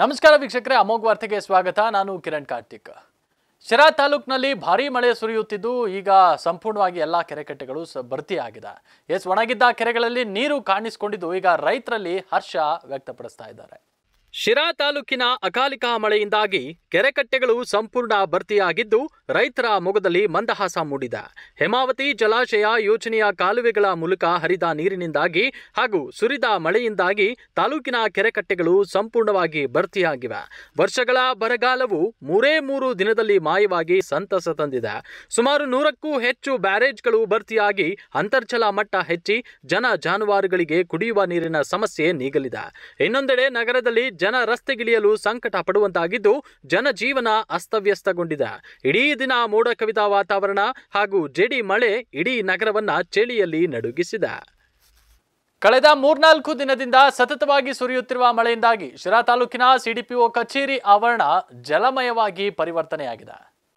ನಮಸ್ಕಾರ ವೀಕ್ಷಕರೇ ಅಮೋಘ್ ವಾರ್ತೆಗೆ ಸ್ವಾಗತ ನಾನು ಕಿರಣ್ ಕಾರ್ತಿಕ್ ಶಿರಾ ತಾಲೂಕಿನಲ್ಲಿ ಭಾರೀ ಮಳೆ ಸುರಿಯುತ್ತಿದ್ದು ಈಗ ಸಂಪೂರ್ಣವಾಗಿ ಎಲ್ಲಾ ಕೆರೆಕಟ್ಟೆಗಳು ಸ ಭರ್ತಿಯಾಗಿದೆ ಎಸ್ ಒಣಗಿದ್ದ ಕೆರೆಗಳಲ್ಲಿ ನೀರು ಕಾಣಿಸಿಕೊಂಡಿದ್ದು ಈಗ ರೈತರಲ್ಲಿ ಹರ್ಷ ವ್ಯಕ್ತಪಡಿಸ್ತಾ ಇದ್ದಾರೆ ಶಿರಾ ತಾಲೂಕಿನ ಅಕಾಲಿಕ ಮಳೆಯಿಂದಾಗಿ ಕೆರೆಕಟ್ಟೆಗಳು ಸಂಪೂರ್ಣ ಭರ್ತಿಯಾಗಿದ್ದು ರೈತರ ಮೊಗದಲ್ಲಿ ಮಂದಹಾಸ ಮೂಡಿದೆ ಹೇಮಾವತಿ ಜಲಾಶಯ ಯೋಜನೆಯ ಕಾಲುವೆಗಳ ಮೂಲಕ ಹರಿದ ನೀರಿನಿಂದಾಗಿ ಹಾಗೂ ಸುರಿದ ಮಳೆಯಿಂದಾಗಿ ತಾಲೂಕಿನ ಕೆರೆಕಟ್ಟೆಗಳು ಸಂಪೂರ್ಣವಾಗಿ ಭರ್ತಿಯಾಗಿವೆ ವರ್ಷಗಳ ಬರಗಾಲವು ಮೂರೇ ಮೂರು ದಿನದಲ್ಲಿ ಮಾಯವಾಗಿ ಸಂತಸ ತಂದಿದೆ ಸುಮಾರು ನೂರಕ್ಕೂ ಹೆಚ್ಚು ಬ್ಯಾರೇಜ್ಗಳು ಭರ್ತಿಯಾಗಿ ಅಂತರ್ಜಲ ಮಟ್ಟ ಹೆಚ್ಚಿ ಜನ ಜಾನುವಾರುಗಳಿಗೆ ಕುಡಿಯುವ ನೀರಿನ ಸಮಸ್ಯೆ ನೀಗಲಿದೆ ಇನ್ನೊಂದೆಡೆ ನಗರದಲ್ಲಿ ಜನ ರಸ್ತೆಗಿಳಿಯಲು ಸಂಕಟ ಪಡುವಂತಾಗಿದ್ದು ಜನಜೀವನ ಅಸ್ತವ್ಯಸ್ತಗೊಂಡಿದೆ ಇಡೀ ದಿನ ಮೋಡ ಕವಿದ ವಾತಾವರಣ ಹಾಗೂ ಜಡಿ ಮಳೆ ಇಡೀ ನಗರವನ್ನ ಚಳಿಯಲ್ಲಿ ನಡುಗಿಸಿದೆ ಕಳೆದ ಮೂರ್ನಾಲ್ಕು ದಿನದಿಂದ ಸತತವಾಗಿ ಸುರಿಯುತ್ತಿರುವ ಮಳೆಯಿಂದಾಗಿ ಶಿರಾ ತಾಲೂಕಿನ ಸಿಡಿಪಿಒ ಕಚೇರಿ ಆವರಣ ಜಲಮಯವಾಗಿ ಪರಿವರ್ತನೆಯಾಗಿದೆ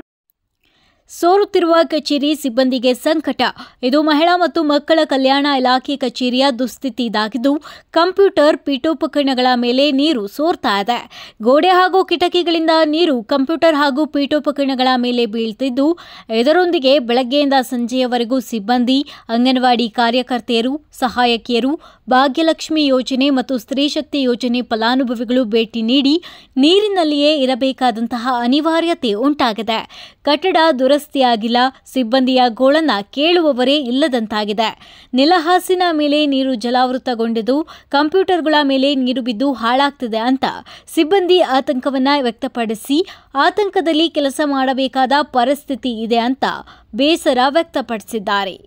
ಸೋರುತ್ತಿರುವ ಕಚೇರಿ ಸಿಬ್ಬಂದಿಗೆ ಸಂಕಟ ಇದು ಮಹಿಳಾ ಮತ್ತು ಮಕ್ಕಳ ಕಲ್ಯಾಣ ಇಲಾಖೆ ಕಚೇರಿಯ ದುಸ್ಥಿತಿ ಇದಾಗಿದ್ದು ಕಂಪ್ಯೂಟರ್ ಪೀಠೋಪಕರಣಗಳ ಮೇಲೆ ನೀರು ಸೋರ್ತಾ ಇದೆ ಗೋಡೆ ಹಾಗೂ ಕಿಟಕಿಗಳಿಂದ ನೀರು ಕಂಪ್ಯೂಟರ್ ಹಾಗೂ ಪೀಠೋಪಕರಣಗಳ ಮೇಲೆ ಬೀಳ್ತಿದ್ದು ಇದರೊಂದಿಗೆ ಬೆಳಗ್ಗೆಯಿಂದ ಸಂಜೆಯವರೆಗೂ ಸಿಬ್ಬಂದಿ ಅಂಗನವಾಡಿ ಕಾರ್ಯಕರ್ತೆಯರು ಸಹಾಯಕಿಯರು ಭಾಗ್ಯಲಕ್ಷ್ಮಿ ಯೋಜನೆ ಮತ್ತು ಸ್ತ್ರೀಶಕ್ತಿ ಯೋಜನೆ ಫಲಾನುಭವಿಗಳು ಭೇಟಿ ನೀಡಿ ನೀರಿನಲ್ಲಿಯೇ ಇರಬೇಕಾದಂತಹ ಅನಿವಾರ್ಯತೆ ಉಂಟಾಗಿದೆ ಕಟ್ಟಡ ದುರಸ್ತಿಯಾಗಿಲ್ಲ ಸಿಬ್ಬಂದಿಯ ಗೋಳನ್ನ ಕೇಳುವವರೇ ಇಲ್ಲದಂತಾಗಿದೆ ನೆಲಹಾಸಿನ ಮೇಲೆ ನೀರು ಜಲಾವೃತಗೊಂಡಿದ್ದು ಕಂಪ್ಯೂಟರ್ಗಳ ಮೇಲೆ ನೀರು ಬಿದ್ದು ಹಾಳಾಗ್ತಿದೆ ಅಂತ ಸಿಬ್ಬಂದಿ ಆತಂಕವನ್ನ ವ್ಯಕ್ತಪಡಿಸಿ ಆತಂಕದಲ್ಲಿ ಕೆಲಸ ಮಾಡಬೇಕಾದ ಪರಿಸ್ಥಿತಿ ಇದೆ ಅಂತ ಬೇಸರ ವ್ಯಕ್ತಪಡಿಸಿದ್ದಾರೆ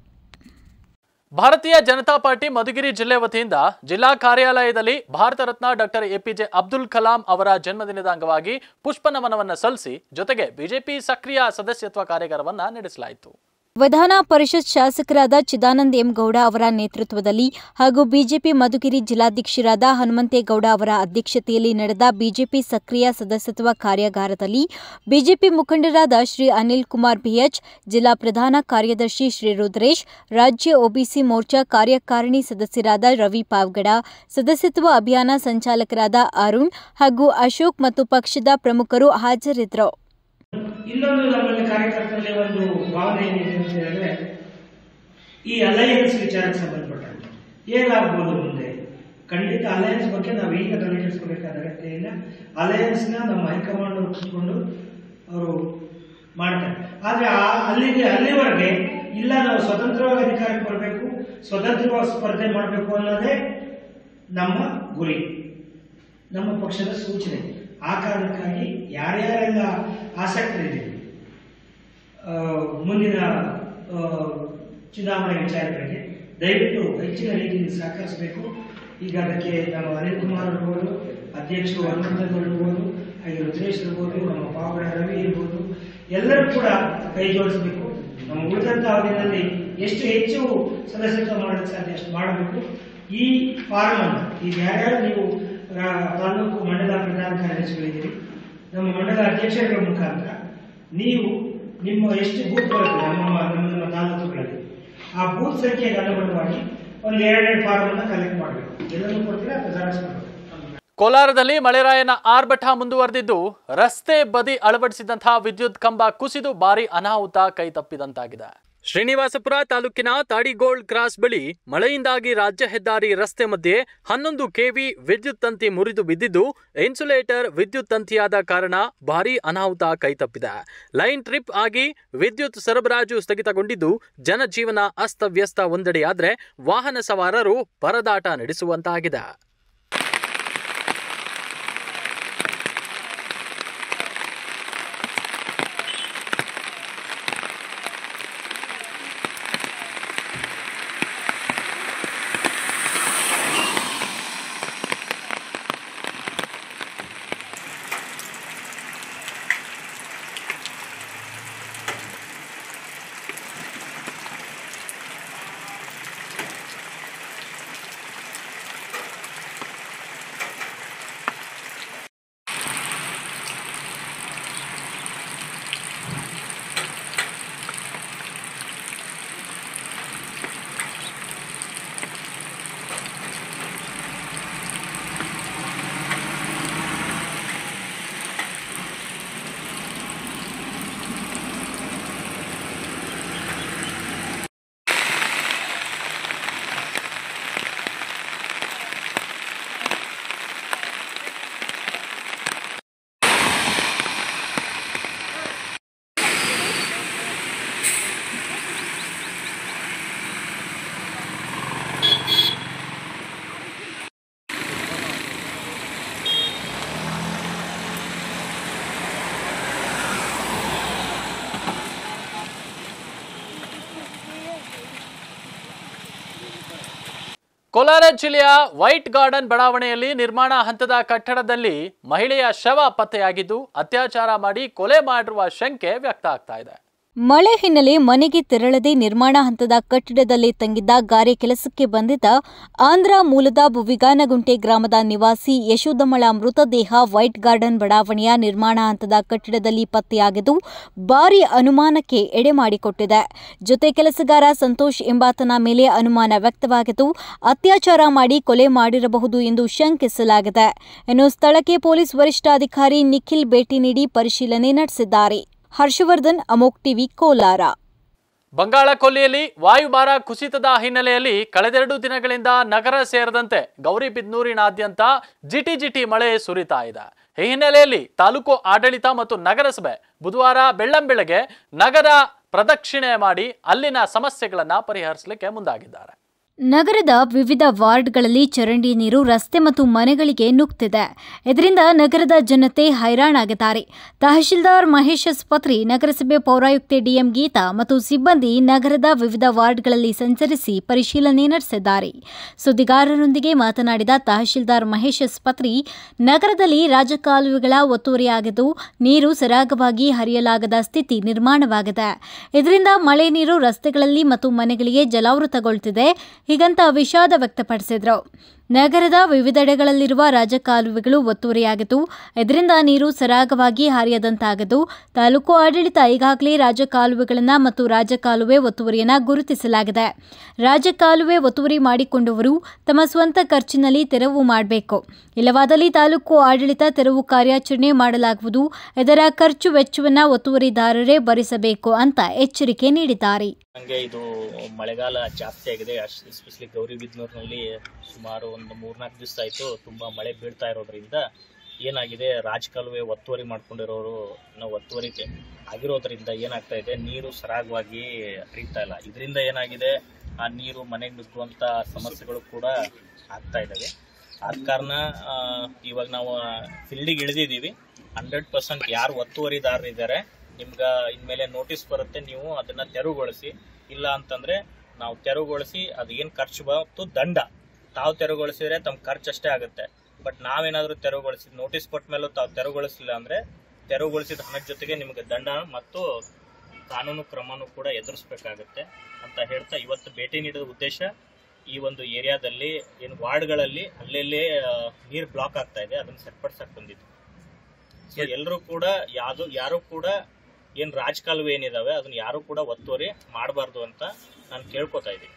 ಭಾರತೀಯ ಜನತಾ ಪಾರ್ಟಿ ಮಧುಗಿರಿ ಜಿಲ್ಲೆ ವತಿಯಿಂದ ಜಿಲ್ಲಾ ಕಾರ್ಯಾಲಯದಲ್ಲಿ ಭಾರತ ರತ್ನ ಡಾಕ್ಟರ್ ಎಪಿಜೆ ಅಬ್ದುಲ್ ಕಲಾಂ ಅವರ ಜನ್ಮದಿನದ ಅಂಗವಾಗಿ ಪುಷ್ಪ ನಮನವನ್ನು ಸಲ್ಲಿಸಿ ಜೊತೆಗೆ ಬಿಜೆಪಿ ಸಕ್ರಿಯ ಸದಸ್ಯತ್ವ ಕಾರ್ಯಾಗಾರವನ್ನ ನಡೆಸಲಾಯಿತು ವಿಧಾನ ಪರಿಷತ್ ಶಾಸಕರಾದ ಚಿದಾನಂದ್ ಎಂ ಗೌಡ ಅವರ ನೇತೃತ್ವದಲ್ಲಿ ಹಾಗೂ ಬಿಜೆಪಿ ಮಧುಗಿರಿ ಜಿಲ್ಲಾಧ್ಯಕ್ಷರಾದ ಹನುಮಂತೇಗೌಡ ಅವರ ಅಧ್ಯಕ್ಷತೆಯಲ್ಲಿ ನಡೆದ ಬಿಜೆಪಿ ಸಕ್ರಿಯ ಸದಸ್ಯತ್ವ ಕಾರ್ಯಾಗಾರದಲ್ಲಿ ಬಿಜೆಪಿ ಮುಖಂಡರಾದ ಶ್ರೀ ಅನಿಲ್ ಕುಮಾರ್ ಬಿಎಚ್ ಜಿಲ್ಲಾ ಪ್ರಧಾನ ಕಾರ್ಯದರ್ಶಿ ಶ್ರೀ ರುದ್ರೇಶ್ ರಾಜ್ಯ ಒಬಿಸಿ ಮೋರ್ಚಾ ಕಾರ್ಯಕಾರಿಣಿ ಸದಸ್ಯರಾದ ರವಿ ಪಾವ್ಗಡ ಸದಸ್ಯತ್ವ ಅಭಿಯಾನ ಸಂಚಾಲಕರಾದ ಅರುಣ್ ಹಾಗೂ ಅಶೋಕ್ ಮತ್ತು ಪಕ್ಷದ ಪ್ರಮುಖರು ಹಾಜರಿದ್ದರು ಇನ್ನೊಂದು ನಮ್ಮಲ್ಲಿ ಕಾರ್ಯಕರ್ತರಲ್ಲಿ ಒಂದು ಭಾವನೆ ಏನಿದೆ ಅಂತ ಹೇಳಿದ್ರೆ ಈ ಅಲಯನ್ಸ್ ವಿಚಾರಕ್ಕೆ ಸಂಬಂಧಪಟ್ಟಂತೆ ಏನಾಗ್ಬೋದು ಮುಂದೆ ಖಂಡಿತ ಅಲಯನ್ಸ್ ಬಗ್ಗೆ ನಾವು ಈಗ ತಲೆ ಕೆಡಿಸ್ಕೋಬೇಕಾದ ಅಗತ್ಯ ಇಲ್ಲ ಅಲಯನ್ಸ್ನ ನಮ್ಮ ಹೈಕಮಾಂಡ್ ಅವರು ಕೂತ್ಕೊಂಡು ಅವರು ಮಾಡ್ತಾರೆ ಆದ್ರೆ ಆ ಅಲ್ಲಿಗೆ ಅಲ್ಲಿವರೆಗೆ ಇಲ್ಲ ನಾವು ಸ್ವತಂತ್ರವಾಗಿ ಅಧಿಕಾರಕ್ಕೆ ಬರಬೇಕು ಸ್ವತಂತ್ರವಾಗಿ ಸ್ಪರ್ಧೆ ಮಾಡಬೇಕು ಅನ್ನೋದೇ ನಮ್ಮ ಗುರಿ ನಮ್ಮ ಪಕ್ಷದ ಸೂಚನೆ ಆ ಕಾರಣಕ್ಕಾಗಿ ಯಾರ್ಯಾರೆಲ್ಲ ಆಸಕ್ತರಿದ್ದೀವಿ ಆ, ಮುಂದಿನ ಆ, ಚುನಾವಣೆ ವಿಚಾರಗಳಿಗೆ ದಯವಿಟ್ಟು ಹೆಚ್ಚಿನ ರೀತಿಯಲ್ಲಿ ಸಹಕರಿಸಬೇಕು ಈಗ ಅದಕ್ಕೆ ನಮ್ಮ ಅನಿಲ್ ಕುಮಾರ್ ಇರ್ಬೋದು ಅಧ್ಯಕ್ಷರು ಹನುಮಂತಗೌಡ ಇರ್ಬೋದು ಹಾಗೆ ರುದ್ರೇಶ್ ಇರ್ಬೋದು ನಮ್ಮ ಪಾವಗಡ ರವಿ ಇರ್ಬೋದು ಎಲ್ಲರೂ ಕೂಡ ಕೈ ಜೋಡಿಸಬೇಕು ನಮ್ಮ ಉಳಿದಂತ ಅವಧಿನಲ್ಲಿ ಎಷ್ಟು ಹೆಚ್ಚು ಸದಸ್ಯತ್ವ ಮಾಡೋಕ್ಕೆ ಸಾಧ್ಯ ಅಷ್ಟು ಮಾಡಬೇಕು ಈ ಫಾರ್ಮ್ ಅನ್ನು ಈಗ ಯಾರ್ಯಾರು ನೀವು ರಾ- ತಾಲೂಕು ಮಂಡಲ ಪ್ರಧಾನ ಕಾರ್ಯದರ್ಶಿಗಳಿದ್ದೀರಿ ನಮ್ಮ ಮಂಡಲ ಅಧ್ಯಕ್ಷರುಗಳ ಮುಖಾಂತರ ನೀವು ನಿಮ್ಮ ಎಷ್ಟು ಬೂತ್ ಬರುತ್ತೆ ನಮ್ಮ ನಮ್ಮ ನಮ್ಮ ತಾಲೂಕುಗಳಲ್ಲಿ ಆ ಬೂತ್ ಸಂಖ್ಯೆಗೆ ಅನುಗುಣವಾಗಿ ಒಂದು ಎರಡೆರಡು ಫಾರ್ಮ್ ಅನ್ನ ಕಲೆಕ್ಟ್ ಮಾಡಬೇಕು ಎಲ್ಲರೂ ಕೊಡ್ತೀರಾ ಅಥವಾ ಜೆರಾಕ್ಸ್ ಮಾಡಬೇಕು ಕೋಲಾರದಲ್ಲಿ ಮಳೆರಾಯನ ಆರ್ಭಟ ಮುಂದುವರೆದಿದ್ದು ರಸ್ತೆ ಬದಿ ಅಳವಡಿಸಿದಂತಹ ವಿದ್ಯುತ್ ಕಂಬ ಕುಸಿದು ಭಾರಿ ಅನಾಹುತ ಕೈತಪ್ಪಿದಂತಾಗಿದೆ ಶ್ರೀನಿವಾಸಪುರ ತಾಲೂಕಿನ ತಾಡಿಗೋಲ್ಡ್ ಕ್ರಾಸ್ ಬಳಿ ಮಳೆಯಿಂದಾಗಿ ರಾಜ್ಯ ಹೆದ್ದಾರಿ ರಸ್ತೆ ಮಧ್ಯೆ ಹನ್ನೊಂದು ಕೆವಿ ವಿದ್ಯುತ್ ತಂತಿ ಮುರಿದು ಬಿದ್ದಿದ್ದು ಇನ್ಸುಲೇಟರ್ ವಿದ್ಯುತ್ ತಂತಿಯಾದ ಕಾರಣ ಭಾರೀ ಅನಾಹುತ ಕೈತಪ್ಪಿದೆ ಲೈನ್ ಟ್ರಿಪ್ ಆಗಿ ವಿದ್ಯುತ್ ಸರಬರಾಜು ಸ್ಥಗಿತಗೊಂಡಿದ್ದು ಜನಜೀವನ ಅಸ್ತವ್ಯಸ್ತ ಒಂದೆಡೆಯಾದ್ರೆ ವಾಹನ ಸವಾರರು ಪರದಾಟ ನಡೆಸುವಂತಾಗಿದೆ ಕೋಲಾರ ಜಿಲ್ಲೆಯ ವೈಟ್ ಗಾರ್ಡನ್ ಬಡಾವಣೆಯಲ್ಲಿ ನಿರ್ಮಾಣ ಹಂತದ ಕಟ್ಟಡದಲ್ಲಿ ಮಹಿಳೆಯ ಶವ ಪತ್ತೆಯಾಗಿದ್ದು ಅತ್ಯಾಚಾರ ಮಾಡಿ ಕೊಲೆ ಮಾಡಿರುವ ಶಂಕೆ ವ್ಯಕ್ತ ಆಗ್ತಾ ಇದೆ ಮಳೆ ಹಿನ್ನೆಲೆ ಮನೆಗೆ ತೆರಳದೆ ನಿರ್ಮಾಣ ಹಂತದ ಕಟ್ಟಡದಲ್ಲಿ ತಂಗಿದ್ದ ಗಾರೆ ಕೆಲಸಕ್ಕೆ ಬಂದಿದ್ದ ಆಂಧ್ರ ಮೂಲದ ಬುವಿಗಾನಗುಂಟೆ ಗ್ರಾಮದ ನಿವಾಸಿ ಯಶೋಧಮಳ ಮೃತದೇಹ ವೈಟ್ ಗಾರ್ಡನ್ ಬಡಾವಣೆಯ ನಿರ್ಮಾಣ ಹಂತದ ಕಟ್ಟಡದಲ್ಲಿ ಪತ್ತೆಯಾಗಿದ್ದು ಭಾರಿ ಅನುಮಾನಕ್ಕೆ ಎಡೆ ಮಾಡಿಕೊಟ್ಟಿದೆ ಜೊತೆ ಕೆಲಸಗಾರ ಸಂತೋಷ್ ಎಂಬಾತನ ಮೇಲೆ ಅನುಮಾನ ವ್ಯಕ್ತವಾಗಿದ್ದು ಅತ್ಯಾಚಾರ ಮಾಡಿ ಕೊಲೆ ಮಾಡಿರಬಹುದು ಎಂದು ಶಂಕಿಸಲಾಗಿದೆ ಇನ್ನು ಸ್ಥಳಕ್ಕೆ ಪೊಲೀಸ್ ವರಿಷ್ಠಾಧಿಕಾರಿ ನಿಖಿಲ್ ಭೇಟಿ ನೀಡಿ ಪರಿಶೀಲನೆ ನಡೆಸಿದ್ದಾರೆ ಹರ್ಷವರ್ಧನ್ ಅಮೋಕ್ ಟಿವಿ ಕೋಲಾರ ಬಂಗಾಳ ಕೊಲ್ಲಿಯಲ್ಲಿ ವಾಯುಭಾರ ಕುಸಿತದ ಹಿನ್ನೆಲೆಯಲ್ಲಿ ಕಳೆದೆರಡು ದಿನಗಳಿಂದ ನಗರ ಸೇರಿದಂತೆ ಗೌರಿಬಿದನೂರಿನಾದ್ಯಂತ ಜಿಟಿ ಜಿಟಿ ಮಳೆ ಸುರಿತಾ ಇದೆ ಈ ಹಿನ್ನೆಲೆಯಲ್ಲಿ ತಾಲೂಕು ಆಡಳಿತ ಮತ್ತು ನಗರಸಭೆ ಬುಧವಾರ ಬೆಳ್ಳಂಬೆಳಗ್ಗೆ ನಗರ ಪ್ರದಕ್ಷಿಣೆ ಮಾಡಿ ಅಲ್ಲಿನ ಸಮಸ್ಯೆಗಳನ್ನ ಪರಿಹರಿಸಲಿಕ್ಕೆ ಮುಂದಾಗಿದ್ದಾರೆ ನಗರದ ವಿವಿಧ ವಾರ್ಡ್ಗಳಲ್ಲಿ ಚರಂಡಿ ನೀರು ರಸ್ತೆ ಮತ್ತು ಮನೆಗಳಿಗೆ ನುಗ್ತಿದೆ ಇದರಿಂದ ನಗರದ ಜನತೆ ಹೈರಾಣಾಗಿದ್ದಾರೆ ತಹಶೀಲ್ದಾರ್ ಮಹೇಶ್ ಸ್ಪತ್ರಿ ನಗರಸಭೆ ಪೌರಾಯುಕ್ತೆ ಡಿಎಂ ಗೀತಾ ಮತ್ತು ಸಿಬ್ಬಂದಿ ನಗರದ ವಿವಿಧ ವಾರ್ಡ್ಗಳಲ್ಲಿ ಸಂಚರಿಸಿ ಪರಿಶೀಲನೆ ನಡೆಸಿದ್ದಾರೆ ಸುದ್ದಿಗಾರರೊಂದಿಗೆ ಮಾತನಾಡಿದ ತಹಶೀಲ್ದಾರ್ ಮಹೇಶ್ ಸ್ಪತ್ರಿ ನಗರದಲ್ಲಿ ರಾಜಕಾಲುವೆಗಳ ಒತ್ತುವರಿಯಾಗಿದ್ದು ನೀರು ಸರಾಗವಾಗಿ ಹರಿಯಲಾಗದ ಸ್ಥಿತಿ ನಿರ್ಮಾಣವಾಗಿದೆ ಇದರಿಂದ ಮಳೆ ನೀರು ರಸ್ತೆಗಳಲ್ಲಿ ಮತ್ತು ಮನೆಗಳಿಗೆ ಜಲಾವೃತಗೊಳ್ಳುತ್ತಿದೆ ಹೀಗಂತ ವಿಷಾದ ವ್ಯಕ್ತಪಡಿಸಿದರು ನಗರದ ವಿವಿಧೆಡೆಗಳಲ್ಲಿರುವ ರಾಜಕಾಲುವೆಗಳು ಒತ್ತುವರಿಯಾಗಿದ್ದು ಇದರಿಂದ ನೀರು ಸರಾಗವಾಗಿ ಹರಿಯದಂತಾಗದು ತಾಲೂಕು ಆಡಳಿತ ಈಗಾಗಲೇ ರಾಜಕಾಲುವೆಗಳನ್ನು ಮತ್ತು ರಾಜಕಾಲುವೆ ಒತ್ತುವರಿಯನ್ನು ಗುರುತಿಸಲಾಗಿದೆ ರಾಜಕಾಲುವೆ ಒತ್ತುವರಿ ಮಾಡಿಕೊಂಡವರು ತಮ್ಮ ಸ್ವಂತ ಖರ್ಚಿನಲ್ಲಿ ತೆರವು ಮಾಡಬೇಕು ಇಲ್ಲವಾದಲ್ಲಿ ತಾಲೂಕು ಆಡಳಿತ ತೆರವು ಕಾರ್ಯಾಚರಣೆ ಮಾಡಲಾಗುವುದು ಇದರ ಖರ್ಚು ವೆಚ್ಚವನ್ನು ಒತ್ತುವರಿದಾರರೇ ಭರಿಸಬೇಕು ಅಂತ ಎಚ್ಚರಿಕೆ ನೀಡಿದ್ದಾರೆ ಹಂಗೆ ಇದು ಮಳೆಗಾಲ ಜಾಸ್ತಿ ಆಗಿದೆ ಎಸ್ಪೆಷಲಿ ಗೌರಿಬಿದನೂರಿನಲ್ಲಿ ಸುಮಾರು ಒಂದು ಮೂರ್ನಾಲ್ಕು ದಿವಸ ಆಯಿತು ತುಂಬ ಮಳೆ ಬೀಳ್ತಾ ಇರೋದ್ರಿಂದ ಏನಾಗಿದೆ ರಾಜಕಾಲುವೆ ಒತ್ತುವರಿ ಮಾಡ್ಕೊಂಡಿರೋರು ನಾವು ಒತ್ತುವರಿ ಆಗಿರೋದ್ರಿಂದ ಏನಾಗ್ತಾ ಇದೆ ನೀರು ಸರಾಗವಾಗಿ ಹರಿತಾ ಇಲ್ಲ ಇದರಿಂದ ಏನಾಗಿದೆ ಆ ನೀರು ಮನೆಗೆ ನುಗ್ಗುವಂಥ ಸಮಸ್ಯೆಗಳು ಕೂಡ ಆಗ್ತಾ ಇದ್ದಾವೆ ಆದ ಕಾರಣ ಆ, ಇವಾಗ ನಾವು ಫೀಲ್ಡಿಗೆ ಇಳಿದಿದ್ದೀವಿ ಹಂಡ್ರೆಡ್ ಪರ್ಸೆಂಟ್ ಯಾರು ಒತ್ತುವರಿದಾರರಿದ್ದಾರೆ ನಿಮ್ಗೆ ಇನ್ಮೇಲೆ ನೋಟಿಸ್ ಬರುತ್ತೆ ನೀವು ಅದನ್ನ ತೆರವುಗೊಳಿಸಿ ಇಲ್ಲ ಅಂತಂದ್ರೆ ನಾವು ತೆರವುಗೊಳಿಸಿ ಅದು ಏನು ಖರ್ಚು ಬಂತು ದಂಡ ತಾವು ತೆರವುಗೊಳಿಸಿದ್ರೆ ತಮ್ಮ ಖರ್ಚು ಅಷ್ಟೇ ಆಗುತ್ತೆ ಬಟ್ ನಾವೇನಾದ್ರೂ ತೆರವುಗೊಳಿಸಿ ನೋಟಿಸ್ ಕೊಟ್ಟ ಮೇಲೂ ತಾವು ತೆರವುಗೊಳಿಸಿಲ್ಲ ಅಂದ್ರೆ ತೆರವುಗೊಳಿಸಿದ ಹಣದ ಜೊತೆಗೆ ನಿಮಗೆ ದಂಡ ಮತ್ತು ಕಾನೂನು ಕ್ರಮನೂ ಕೂಡ ಎದುರಿಸಬೇಕಾಗುತ್ತೆ ಅಂತ ಹೇಳ್ತಾ ಇವತ್ತು ಭೇಟಿ ನೀಡಿದ ಉದ್ದೇಶ ಈ ಒಂದು ಏರಿಯಾದಲ್ಲಿ ಏನು ವಾರ್ಡ್ಗಳಲ್ಲಿ ಅಲ್ಲೆಲ್ಲೇ ನೀರು ಬ್ಲಾಕ್ ಆಗ್ತಾ ಇದೆ ಅದನ್ನ ಸರಿಪಡಿಸಕ್ ಬಂದಿದ್ದು ಸೊ ಎಲ್ಲರೂ ಕೂಡ ಯಾವ್ದು ಯಾರು ಕೂಡ ಏನ್ ರಾಜಕಾಲುವೆ ಏನಿದಾವೆ ಅದನ್ನ ಯಾರು ಕೂಡ ಒತ್ತುವರಿ ಮಾಡಬಾರ್ದು ಅಂತ ನಾನು ಕೇಳ್ಕೊತಾ ಇದ್ದೀನಿ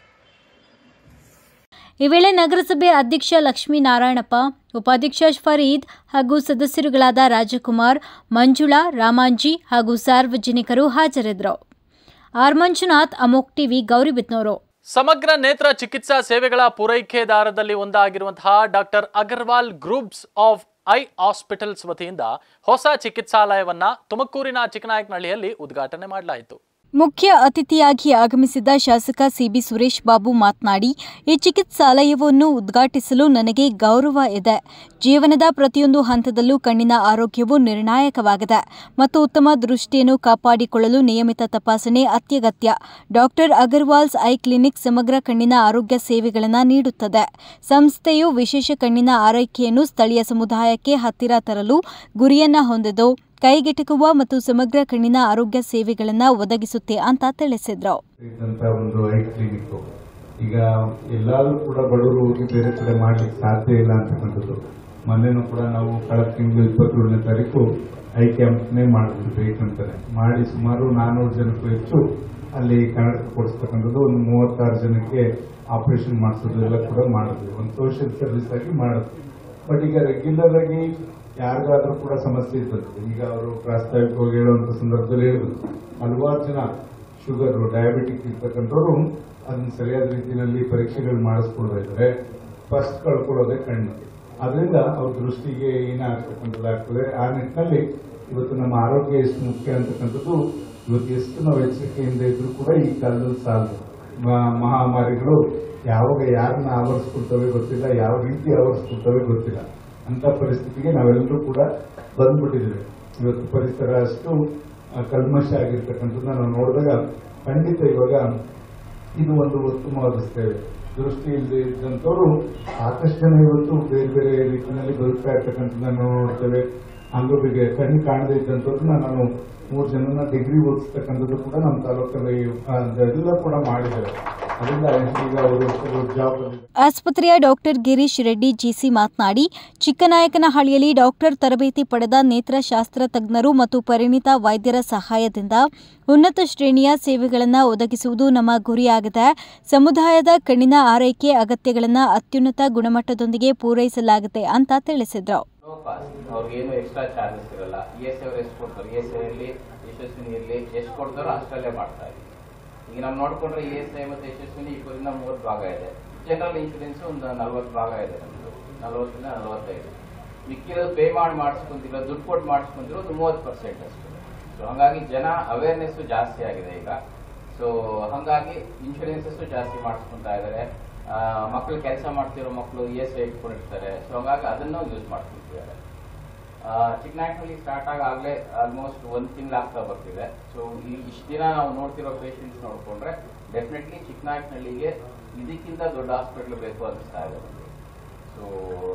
ಈ ವೇಳೆ ನಗರಸಭೆ ಅಧ್ಯಕ್ಷ ಲಕ್ಷ್ಮೀನಾರಾಯಣಪ್ಪ ಉಪಾಧ್ಯಕ್ಷ ಫರೀದ್ ಹಾಗೂ ಸದಸ್ಯರುಗಳಾದ ರಾಜಕುಮಾರ್ ಮಂಜುಳಾ ರಾಮಾಂಜಿ ಹಾಗೂ ಸಾರ್ವಜನಿಕರು ಹಾಜರಿದ್ದರು ಆರ್ ಮಂಜುನಾಥ್ ಅಮೋಕ್ ಟಿವಿ ಗೌರಿಬಿತ್ನೂರು ಸಮಗ್ರ ನೇತ್ರ ಚಿಕಿತ್ಸಾ ಸೇವೆಗಳ ಪೂರೈಕೆದಾರದಲ್ಲಿ ಒಂದಾಗಿರುವಂತಹ doctor Agarwal groups of eye hospitals ವತಿಯಿಂದ ಹೊಸ ಚಿಕಿತ್ಸಾಲಯವನ್ನ ತುಮಕೂರಿನ ಚಿಕ್ಕನಾಯಕನಹಳ್ಳಿಯಲ್ಲಿ ಉದ್ಘಾಟನೆ ಮಾಡಲಾಯಿತು ಮುಖ್ಯ ಅತಿಥಿಯಾಗಿ ಆಗಮಿಸಿದ್ದ ಶಾಸಕ ಸಿಬಿ ಸುರೇಶ್ ಬಾಬು ಮಾತನಾಡಿ ಈ ಚಿಕಿತ್ಸಾಲಯವನ್ನು ಉದ್ಘಾಟಿಸಲು ನನಗೆ ಗೌರವ ಇದೆ ಜೀವನದ ಪ್ರತಿಯೊಂದು ಹಂತದಲ್ಲೂ ಕಣ್ಣಿನ ಆರೋಗ್ಯವು ನಿರ್ಣಾಯಕವಾಗಿದೆ ಮತ್ತು ಉತ್ತಮ ದೃಷ್ಟಿಯನ್ನು ಕಾಪಾಡಿಕೊಳ್ಳಲು ನಿಯಮಿತ ತಪಾಸಣೆ ಅತ್ಯಗತ್ಯ ಡಾಕ್ಟರ್ ಅಗರ್ವಾಲ್ಸ್ ಐ ಕ್ಲಿನಿಕ್ ಸಮಗ್ರ ಕಣ್ಣಿನ ಆರೋಗ್ಯ ಸೇವೆಗಳನ್ನು ನೀಡುತ್ತದೆ ಸಂಸ್ಥೆಯು ವಿಶೇಷ ಕಣ್ಣಿನ ಆರೈಕೆಯನ್ನು ಸ್ಥಳೀಯ ಸಮುದಾಯಕ್ಕೆ ಹತ್ತಿರ ತರಲು ಗುರಿಯನ್ನ ಹೊಂದಿದ್ದು ಕೈಗೆಟಕುವ ಮತ್ತು ಸಮಗ್ರ ಕಣ್ಣಿನ ಆರೋಗ್ಯ ಸೇವೆಗಳನ್ನು ಒದಗಿಸುತ್ತೆ ಅಂತ ತಿಳಿಸಿದ್ರು ಅಂತ ಒಂದು ಐ ಕ್ಲಿನಿಕ್ ಈಗ ಎಲ್ಲಾದ್ರೂ ಕೂಡ ಬಡವರು ಹೋಗಿ ಬೇರೆ ಕಡೆ ಮಾಡ್ಲಿಕ್ಕೆ ಸಾಧ್ಯ ಇಲ್ಲ ಅಂತಕ್ಕಂಥದ್ದು ಮೊನ್ನೆನೂ ಕೂಡ ನಾವು ಕಳೆದ ತಿಂಗಳು ಇಪ್ಪತ್ತೇಳನೇ ತಾರೀಕು ಐ ಕ್ಯಾಂಪ್ನೇ ಮಾಡಿದ್ವಿ ಬೇಕಂತಾನೆ ಮಾಡಿ ಸುಮಾರು ನಾನ್ನೂರು ಜನಕ್ಕೂ ಹೆಚ್ಚು ಅಲ್ಲಿ ಕನ್ನಡ ಕೊಡಿಸ್ತಕ್ಕಂಥದ್ದು ಒಂದು ಮೂವತ್ತಾರು ಜನಕ್ಕೆ ಆಪರೇಷನ್ ಮಾಡಿಸೋದು ಎಲ್ಲ ಕೂಡ ಮಾಡಿದ್ವಿ ಒಂದು ಸೋಷಿಯಲ್ ಸರ್ವಿಸ್ ಆಗಿ ಮಾಡಿದ್ವಿ ಬಟ್ ಈಗ ರೆಗ್ಯುಲರ್ ಆಗಿ ಯಾರಿಗಾದ್ರೂ ಕೂಡ ಸಮಸ್ಯೆ ಇರ್ತದೆ ಈಗ ಅವರು ಪ್ರಾಸ್ತಾವಿಕವಾಗಿ ಹೇಳುವಂತ ಸಂದರ್ಭದಲ್ಲಿ ಹೇಳಿದ್ರು ಹಲವಾರು ಜನ ಶುಗರ್ ಡಯಾಬಿಟಿಕ್ ಇರ್ತಕ್ಕಂಥವ್ರು ಅದನ್ನ ಸರಿಯಾದ ರೀತಿಯಲ್ಲಿ ಪರೀಕ್ಷೆಗಳು ಮಾಡಿಸ್ಕೊಳ್ತಾ ಇದ್ದಾರೆ ಫಸ್ಟ್ ಕಳ್ಕೊಳ್ಳೋದೇ ಕಣ್ಣು ಅದರಿಂದ ಅವ್ರ ದೃಷ್ಟಿಗೆ ಏನಾಗ್ತಕ್ಕಂಥದ್ದಾಗ್ತದೆ ಆ ನಿಟ್ಟಿನಲ್ಲಿ ಇವತ್ತು ನಮ್ಮ ಆರೋಗ್ಯ ಎಷ್ಟು ಮುಖ್ಯ ಅಂತಕ್ಕಂಥದ್ದು ಇವತ್ತು ಎಷ್ಟು ನಾವು ಎಚ್ಚರಿಕೆಯಿಂದ ಇದ್ರೂ ಕೂಡ ಈ ಕಾಲದಲ್ಲಿ ಸಾಲದು ಮ- ಮಹಾಮಾರಿಗಳು ಯಾವಾಗ ಯಾರನ್ನ ಆವರಿಸ್ಕೊಳ್ತವೆ ಗೊತ್ತಿಲ್ಲ ಯಾವ ರೀತಿ ಆವರಿಸ್ಕೊಳ್ತವೆ ಗೊತ್ತಿಲ್ಲ ಅಂತ ಪರಿಸ್ಥಿತಿಗೆ ನಾವೆಲ್ಲರೂ ಕೂಡ ಬಂದ್ಬಿಟ್ಟಿದ್ದೇವೆ ಇವತ್ತು ಪರಿಸರ ಅಷ್ಟು ಆ, ಕಲ್ಮಶ ಆಗಿರ್ತಕ್ಕಂಥದ್ದನ್ನ ನಾವು ನೋಡಿದಾಗ ಖಂಡಿತ ಇವಾಗ ಇದು ಒಂದು ಉತ್ತಮವಾದ ಸೇವೆ ದೃಷ್ಟಿ ಇಲ್ಲದೆ ಇದ್ದಂಥವ್ರು ಸಾಕಷ್ಟು ಜನ ಇವತ್ತು ಬೇರೆ ಬೇರೆ ರೀತಿಯಲ್ಲಿ ಬದುಕ್ತಾ ಇರ್ತಕ್ಕಂಥದ್ದನ್ನು ನೋಡ್ತೇವೆ ಅಂಗವಿಗೆ ಕಣ್ಣು ಕಾಣದೇ ಇದ್ದಂಥವ್ರನ್ನ ನಾನು ಮೂರು ಜನನ ಡಿಗ್ರಿ ಓದಿಸ್ತಕ್ಕಂಥದ್ದು ಕೂಡ ನಮ್ಮ ತಾಲೂಕಲ್ಲಿ ಆ, ಎಲ್ಲ ಕೂಡ ಮಾಡಿದ್ದಾರೆ ಅದರಿಂದ ಈಗ ಅವರು ಜಾಬ್ ಅಲ್ಲಿ ಆಸ್ಪತ್ರೆಯ ಡಾಕ್ಟರ್ ಗಿರೀಶ್ ರೆಡ್ಡಿ ಜಿಸಿ ಮಾತನಾಡಿ ಚಿಕ್ಕನಾಯಕನಹಳ್ಳಿಯಲ್ಲಿ ಡಾಕ್ಟರ್ ತರಬೇತಿ ಪಡೆದ ನೇತ್ರಶಾಸ್ತ್ರ ತಜ್ಞರು ಮತ್ತು ಪರಿಣಿತ ವೈದ್ಯರ ಸಹಾಯದಿಂದ ಉನ್ನತ ಶ್ರೇಣಿಯ ಸೇವೆಗಳನ್ನು ಒದಗಿಸುವುದು ನಮ್ಮ ಗುರಿಯಾಗಿದೆ ಸಮುದಾಯದ ಕಣ್ಣಿನ ಆರೈಕೆ ಅಗತ್ಯಗಳನ್ನು ಅತ್ಯುನ್ನತ ಗುಣಮಟ್ಟದೊಂದಿಗೆ ಪೂರೈಸಲಾಗುತ್ತೆ ಅಂತ ತಿಳಿಸಿದರು ನೋ ಕಾಸ್ಟ್ ಅವ್ರಿಗೇನು ಎಕ್ಸ್ಟ್ರಾ ಚಾರ್ಜಸ್ ಇರಲ್ಲ ಇ ಎಸ್ ಅವ್ರು ಎಷ್ಟು ಕೊಡ್ತಾರೆ ಇ ಎಸ್ ಐಲಿ ಯಶಸ್ವಿನಿ ಇರಲಿ ಎಷ್ಟು ಕೊಡ್ತಾರೋ ಅಷ್ಟಲ್ಲೇ ಮಾಡ್ತಾ ಇದ್ದೀವಿ ಈಗ ನಾವು ನೋಡ್ಕೊಂಡ್ರೆ ಇ ಎಸ್ ಐ ಮತ್ತು ಯಶಸ್ವಿನಿ ಇಪ್ಪರಿಂದ ಮೂವತ್ತು ಭಾಗ ಇದೆ ಜನರಲ್ ಇನ್ಶೂರೆನ್ಸ್ ಒಂದು ನಲ್ವತ್ತು ಭಾಗ ಇದೆ ನಮ್ಮದು ನಲ್ವತ್ತರಿಂದ ನಲವತ್ತೈದು ಮಿಕ್ಕಿರೋದು ಪೇ ಮಾಡಿ ಮಾಡಿಸ್ಕೊಂತಿರೋ ದುಡ್ಡು ಕೊಟ್ಟು ಮಾಡಿಸ್ಕೊಂತಿರೋ ಒಂದು ಮೂವತ್ತು ಪರ್ಸೆಂಟ್ ಅಷ್ಟೇ ಸೊ ಹಾಗಾಗಿ ಜನ ಅವೇರ್ನೆಸ್ ಜಾಸ್ತಿ ಆಗಿದೆ ಈಗ ಸೊ ಹಾಗಾಗಿ ಇನ್ಶೂರೆನ್ಸಸ್ ಜಾಸ್ತಿ ಮಾಡಿಸ್ಕೊಂತಾ ಇದ್ದಾರೆ ಮಕ್ಕಳು ಕೆಲಸ ಮಾಡ್ತಿರೋ ಮಕ್ಕಳು ಇ ಎಸ್ ಐ ಇಟ್ಕೊಂಡಿರ್ತಾರೆ ಸೊ ಹಾಗಾಗಿ ಅದನ್ನು ಯೂಸ್ ಮಾಡ್ತಿದ್ದಾರೆ ಚಿಕ್ಕನಾಯಕನಲ್ಲಿ ಸ್ಟಾರ್ಟ್ ಆಗಾಗಲೇ ಆಲ್ಮೋಸ್ಟ್ ಒಂದು ತಿಂಗಳಾಗ್ತಾ ಬರ್ತಿದೆ ಸೊ ಈ ಇಷ್ಟು ದಿನ ನಾವು ನೋಡ್ತಿರೋ ಪೇಷಂಟ್ಸ್ ನೋಡ್ಕೊಂಡ್ರೆ ಡೆಫಿನೆಟ್ಲಿ ಚಿಕ್ಕನಾಯಕನಹಳ್ಳಿಗೆ ಇದಕ್ಕಿಂತ ದೊಡ್ಡ ಹಾಸ್ಪಿಟ್ಲ್ ಬೇಕು ಅನಿಸ್ತಾ ಇದೆ ನಮಗೆ ಸೊ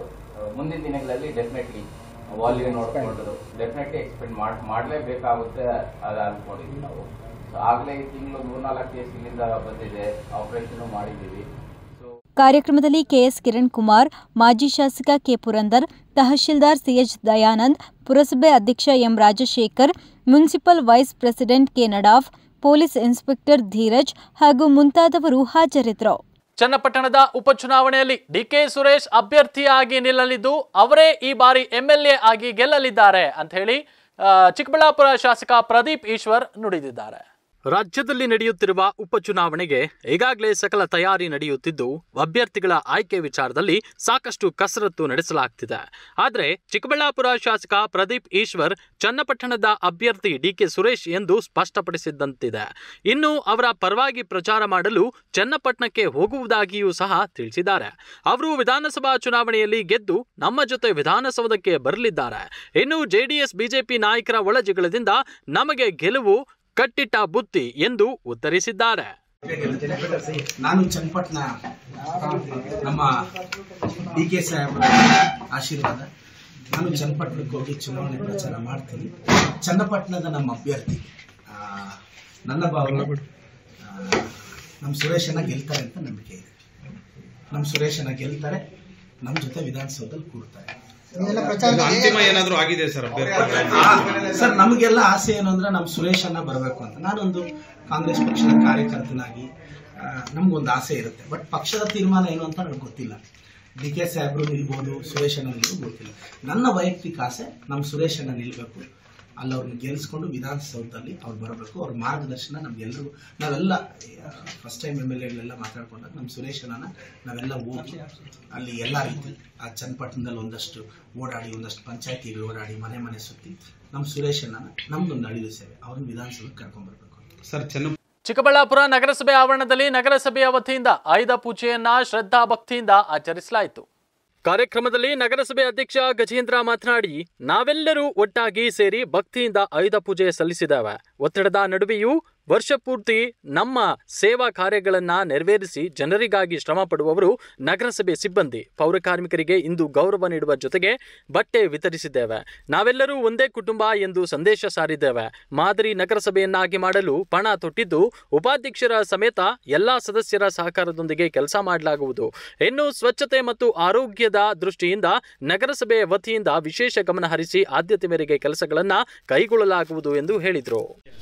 ಮುಂದಿನ ದಿನಗಳಲ್ಲಿ ಡೆಫಿನೆಟ್ಲಿ ವಾಲ್ಯೂಮ್ ನೋಡ್ಕೊಂಡು ಡೆಫಿನೆಟ್ಲಿ ಎಕ್ಸ್ಪೆಕ್ಟ್ ಮಾಡ್ ಮಾಡಲೇಬೇಕಾಗುತ್ತೆ ಅದು ಅನ್ಕೊಂಡಿದ್ವಿ ನಾವು ಸೊ ಆಗಲೇ ಈ ತಿಂಗಳು ಮೂರ್ನಾಲ್ಕು ಕೇಸ್ ಇಲ್ಲಿಂದ ಬಂದಿದೆ ಆಪರೇಷನ್ ಮಾಡಿದ್ದೀವಿ ಸೊ ಕಾರ್ಯಕ್ರಮದಲ್ಲಿ ಕೆಎಸ್ ಕಿರಣ್ ಕುಮಾರ್ ಮಾಜಿ ಶಾಸಕ ಕೆ ಪುರಂದರ್ ತಹಶೀಲ್ದಾರ್ ಸಿಎಚ್ ದಯಾನಂದ್ ಪುರಸಭೆ ಅಧ್ಯಕ್ಷ M Rajashekar municipal vice president K Nadaf police inspector Dheeraj ಹಾಗೂ ಮುಂತಾದವರು ಹಾಜರಿದ್ದರು ಚನ್ನಪಟ್ಟಣದ ಉಪಚುನಾವಣೆಯಲ್ಲಿ ಡಿಕೆ ಸುರೇಶ್ ಅಭ್ಯರ್ಥಿಯಾಗಿ ನಿಲ್ಲಲಿದ್ದು ಅವರೇ ಈ ಬಾರಿ ಎಂಎಲ್ಎ ಆಗಿ ಗೆಲ್ಲಲಿದ್ದಾರೆ ಅಂತ ಹೇಳಿ ಆ, ಚಿಕ್ಕಬಳ್ಳಾಪುರ ಶಾಸಕ ಪ್ರದೀಪ್ ಈಶ್ವರ್ ನುಡಿದಿದ್ದಾರೆ ರಾಜ್ಯದಲ್ಲಿ ನಡೆಯುತ್ತಿರುವ ಉಪಚುನಾವಣೆಗೆ ಈಗಾಗಲೇ ಸಕಲ ತಯಾರಿ ನಡೆಯುತ್ತಿದ್ದು ಅಭ್ಯರ್ಥಿಗಳ ಆಯ್ಕೆ ವಿಚಾರದಲ್ಲಿ ಸಾಕಷ್ಟು ಕಸರತ್ತು ನಡೆಸಲಾಗ್ತಿದೆ ಆದರೆ ಚಿಕ್ಕಬಳ್ಳಾಪುರ ಶಾಸಕ ಪ್ರದೀಪ್ ಈಶ್ವರ್ ಚನ್ನಪಟ್ಟಣದ ಅಭ್ಯರ್ಥಿ ಡಿಕೆ ಸುರೇಶ್ ಎಂದು ಸ್ಪಷ್ಟಪಡಿಸಿದ್ದಂತಿದೆ ಇನ್ನು ಅವರ ಪರವಾಗಿ ಪ್ರಚಾರ ಮಾಡಲು ಚನ್ನಪಟ್ಟಣಕ್ಕೆ ಹೋಗುವುದಾಗಿಯೂ ಸಹ ತಿಳಿಸಿದ್ದಾರೆ ಅವರು ವಿಧಾನಸಭಾ ಚುನಾವಣೆಯಲ್ಲಿ ಗೆದ್ದು ನಮ್ಮ ಜೊತೆ ವಿಧಾನಸೌಧಕ್ಕೆ ಬರಲಿದ್ದಾರೆ ಇನ್ನು ಜೆಡಿಎಸ್ ಬಿಜೆಪಿ ನಾಯಕರ ಒಳಜಗಳದಿಂದ ನಮಗೆ ಗೆಲುವು ಕಟ್ಟಿಟ್ಟ ಬುತ್ತಿ ಎಂದು ಉತ್ತರಿಸಿದ್ದಾರೆ ನಾನು ಚನ್ನಪಟ್ಟಣ ನಮ್ಮ ಡಿ ಕೆ ಸಾಹೇಬರ ಆಶೀರ್ವಾದ ನಾನು ಚನ್ನಪಟ್ಟಣಕ್ಕೆ ಹೋಗಿ ಚುನಾವಣೆ ಪ್ರಚಾರ ಮಾಡ್ತೀನಿ ಚನ್ನಪಟ್ಟಣದ ನಮ್ಮ ಅಭ್ಯರ್ಥಿ ಆ, ನನ್ನ ಭಾವನೆ ಆ, ನಮ್ಮ ಸುರೇಶನ ಗೆಲ್ತಾರೆ ಅಂತ ನಂಬಿಕೆ ಇದೆ ನಮ್ಮ ಸುರೇಶನ ಗೆಲ್ತಾರೆ ನಮ್ಮ ಜೊತೆ ವಿಧಾನಸೌಧದಲ್ಲಿ ಕೂಡ್ತಾರೆ ಇದು ಅಂತಿಮ ಏನಾದ್ರೂ ಆಗಿದೆ ಸರ್ ಅಭ್ಯರ್ಥಿ ಸರ್ ನಮಗೆಲ್ಲ ಆಸೆ ಏನು ಅಂದ್ರೆ ನಮ್ಮ ಸುರೇಶನ್ನ ಬರಬೇಕು ಅಂತ ನಾನೊಂದು ಕಾಂಗ್ರೆಸ್ ಪಕ್ಷದ ಕಾರ್ಯಕರ್ತನಾಗಿ ಆ, ನಮ್ಗೊಂದು ಆಸೆ ಇರುತ್ತೆ ಬಟ್ ಪಕ್ಷದ ತೀರ್ಮಾನ ಏನು ಅಂತ ನನಗೆ ಗೊತ್ತಿಲ್ಲ ಡಿ ಕೆ ಸಾಹೇಬ್ರು ನಿಲ್ಬೋದು ಸುರೇಶನ ನಿಲ್ಬೋದು ಗೊತ್ತಿಲ್ಲ ನನ್ನ ವೈಯಕ್ತಿಕ ಆಸೆ ನಮ್ಮ ಸುರೇಶನ ನಿಲ್ಬೇಕು ಅಲ್ಲಿ ಅವ್ರನ್ನ ಗೆಲ್ಲಿಸ್ಕೊಂಡು ವಿಧಾನಸೌಧದಲ್ಲಿ ಅವ್ರು ಬರಬೇಕು ಅವ್ರ ಮಾರ್ಗದರ್ಶನ ನಮ್ಗೆಲ್ರಿಗೂ ನಾವೆಲ್ಲ ಫಸ್ಟ್ ಟೈಮ್ ಎಮ್ ಎಲ್ ಎಗಳೆಲ್ಲ ಮಾತಾಡ್ಕೊಂಡಾಗ ನಮ್ಮ ಸುರೇಶನ ನಾವೆಲ್ಲ ಹೋಗಿ ಅಲ್ಲಿ ಎಲ್ಲ ರೀತಿ ಆ ಚನ್ನಪಟ್ಟಣದಲ್ಲಿ ಒಂದಷ್ಟು ಓಡಾಡಿ ಒಂದಷ್ಟು ಪಂಚಾಯತಿಗಳು ಓಡಾಡಿ ಮನೆ ಮನೆ ಸುತ್ತಿ ನಮ್ಮ ಸುರೇಶನ ನಮ್ದೊಂದು ಅಳಿಲು ಸೇವೆ ಅವ್ರನ್ನ ವಿಧಾನಸೌಧಕ್ಕೆ ಕರ್ಕೊಂಡ್ಬರ್ಬೇಕು ಸರ್ ಚೆನ್ನ ಚಿಕ್ಕಬಳ್ಳಾಪುರ ನಗರಸಭೆ ಆವರಣದಲ್ಲಿ ನಗರಸಭೆಯ ವತಿಯಿಂದ ಆಯುಧ ಪೂಜೆಯನ್ನ ಶ್ರದ್ಧಾ ಭಕ್ತಿಯಿಂದ ಆಚರಿಸಲಾಯಿತು ಕಾರ್ಯಕ್ರಮದಲ್ಲಿ ನಗರಸಭೆ ಅಧ್ಯಕ್ಷ ಗಜೇಂದ್ರ ಮಾತನಾಡಿ ನಾವೆಲ್ಲರೂ ಒಟ್ಟಾಗಿ ಸೇರಿ ಭಕ್ತಿಯಿಂದ ಆಯುಧ ಪೂಜೆ ಸಲ್ಲಿಸಿದ್ದೇವೆ ಒತ್ತಡದ ನಡುವೆಯೂ ವರ್ಷ ಪೂರ್ತಿ ನಮ್ಮ ಸೇವಾ ಕಾರ್ಯಗಳನ್ನ ನೆರವೇರಿಸಿ ಜನರಿಗಾಗಿ ಶ್ರಮ ಪಡುವವರು ನಗರಸಭೆ ಸಿಬ್ಬಂದಿ ಪೌರಕಾರ್ಮಿಕರಿಗೆ ಇಂದು ಗೌರವ ನೀಡುವ ಜೊತೆಗೆ ಬಟ್ಟೆ ವಿತರಿಸಿದ್ದೇವೆ ನಾವೆಲ್ಲರೂ ಒಂದೇ ಕುಟುಂಬ ಎಂದು ಸಂದೇಶ ಸಾರಿದ್ದೇವೆ ಮಾದರಿ ನಗರಸಭೆಯನ್ನಾಗಿ ಮಾಡಲು ಪಣ ತೊಟ್ಟಿದ್ದು ಉಪಾಧ್ಯಕ್ಷರ ಸಮೇತ ಎಲ್ಲಾ ಸದಸ್ಯರ ಸಹಕಾರದೊಂದಿಗೆ ಕೆಲಸ ಮಾಡಲಾಗುವುದು ಇನ್ನು ಸ್ವಚ್ಛತೆ ಮತ್ತು ಆರೋಗ್ಯದ ದೃಷ್ಟಿಯಿಂದ ನಗರಸಭೆ ವತಿಯಿಂದ ವಿಶೇಷ ಗಮನ ಹರಿಸಿ ಆದ್ಯತೆ ಮೇರೆಗೆ ಕೆಲಸಗಳನ್ನ ಕೈಗೊಳ್ಳಲಾಗುವುದು ಎಂದು ಹೇಳಿದರು